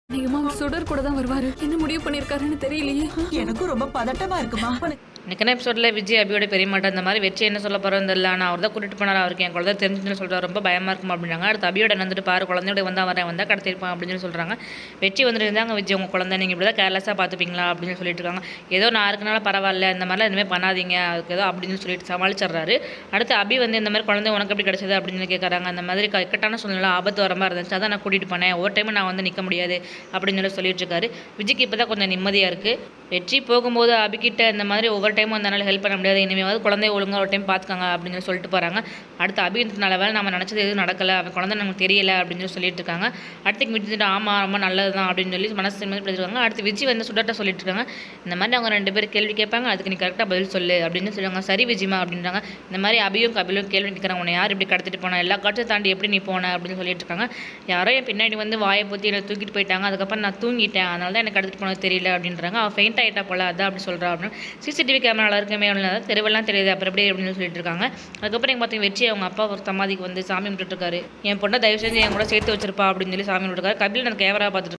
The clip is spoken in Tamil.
அதிகமா அவர் சுடர் கூட தான் வருவாரு என்ன முடிவு பண்ணிருக்காருன்னு தெரியலையே எனக்கும் ரொம்ப பதட்டமா இருக்குமா நிக்கன எபிசோடில் விஜய் அபியோட பெரியமாட்ட இந்த மாதிரி வெற்றி என்ன சொல்ல போகிறோம் தெரியல ஆனால் அவர் தான் கூட்டிட்டு போனார் அவருக்கு என் குழந்தை தெரிஞ்சுன்னு சொல்லிட்டு ரொம்ப பயமாக இருக்கும் அப்படின்றாங்க அடுத்து அபியோட வந்துட்டு பாரு குழந்தையோட வந்தா வரேன் வந்தால் கடத்திருப்பான் அப்படின்னு சொல்லி சொல்கிறாங்க வெற்றி வந்துட்டு இருந்தாங்க விஜய் உங்கள் குழந்தை நீங்கள் இப்படி தான் கேர்லெஸ்ஸாக பார்த்துப்பீங்களா அப்படின்னு சொல்லிட்டு இருக்காங்க ஏதோ நான் இருக்கனால பரவாயில்ல இந்த மாதிரிலாம் எதுவுமே பண்ணாதீங்க அதுக்கு ஏதோ அப்படின்னு சொல்லிட்டு சமாளிச்சிடுறாரு அடுத்து அபி வந்து இந்த மாதிரி குழந்தை உனக்கு எப்படி கிடைச்சது அப்படின்னு சொல்லி கேட்குறாங்க அந்த மாதிரி க- இக்கட்டான சூழ்நிலை ஆபத்து வர மாதிரி இருந்துச்சு அதான் நான் கூட்டிகிட்டு போனேன் ஒவ்வொரு டைமும் நான் வந்து நிற்க முடியாது அப்படின்னு சொல்லி சொல்லிட்டு இருக்காரு விஜய்க்கு இப்போ தான் கொஞ்சம் நிம்மதியாக இருக்குது வெற்றி போகும்போது அபிக்கிட்ட இந்த மாதிரி ஒவ்வொரு டைமும் வந்தனால ஹெல்ப் பண்ண முடியாது இனிமேல் குழந்தைய ஒழுங்காக ஒரு டைம் பார்த்துக்காங்க அப்படின்னு சொல்லி சொல்லிட்டு போகிறாங்க அடுத்து அபி நல்ல வேலை நம்ம நினச்சது எதுவும் நடக்கலை அவன் குழந்தை நமக்கு தெரியல அப்படின்னு சொல்லி சொல்லிட்டு இருக்காங்க அடுத்துக்கு விட்டுட்டு ஆமாம் ரொம்ப நல்லது தான் அப்படின்னு சொல்லி மனசு நிம்மதிப்படுத்திருக்காங்க அடுத்து விஜய் வந்து சுடட்ட சொல்லிட்டு இருக்காங்க இந்த மாதிரி அவங்க ரெண்டு பேரும் கேள்வி கேட்பாங்க அதுக்கு நீ கரெக்டாக பதில் சொல்லு அப்படின்னு சொல்லுவாங்க சரி விஜயமா அப்படின்றாங்க இந்த மாதிரி அபியும் கபிலும் கேள்வி கேட்குறாங்க உன்னை யார் இப்படி கடத்திட்டு போனா எல்லா காட்சியும் தாண்டி எப்படி நீ போன அப்படின்னு சொல்லிட்டு இருக்காங்க யாரோ என் பின்னாடி வந்து வாயை பொத்தி என்னை தூக்கிட்டு போயிட்டாங்க அதுக்கப்புறம் நான் தூங்கிட்டேன் அதனால தான் எனக்கு கடத்திட்டு போனது தெரியல அப்படின்றாங்க அவள் ஃபெயிண்ட் ஆகிட்டா போல அதான் அப்படி சொல்கிறா அப்படின்னு சிசிடிவி கேமரா இருக்குமே அப்படின்னு தெருவெல்லாம் தெரியுது அப்புறம் எப்படி அப்படின்னு சொல்லிட்டு இருக்காங்க அதுக்கப்புறம் எங்கள் பார்த்தீங்க வெற்றி அவங்க அப்பா ஒரு சமாதிக்கு வந்து சாமி விட்டுட்டு இருக்காரு என் பொண்ணை தயவு செஞ்சு என் கூட சேர்த்து வச்சிருப்பா அப்படின்னு சொல்லி சாமி விட்டுருக்காரு கபில் அந்த கேமரா பார்த்துட்டு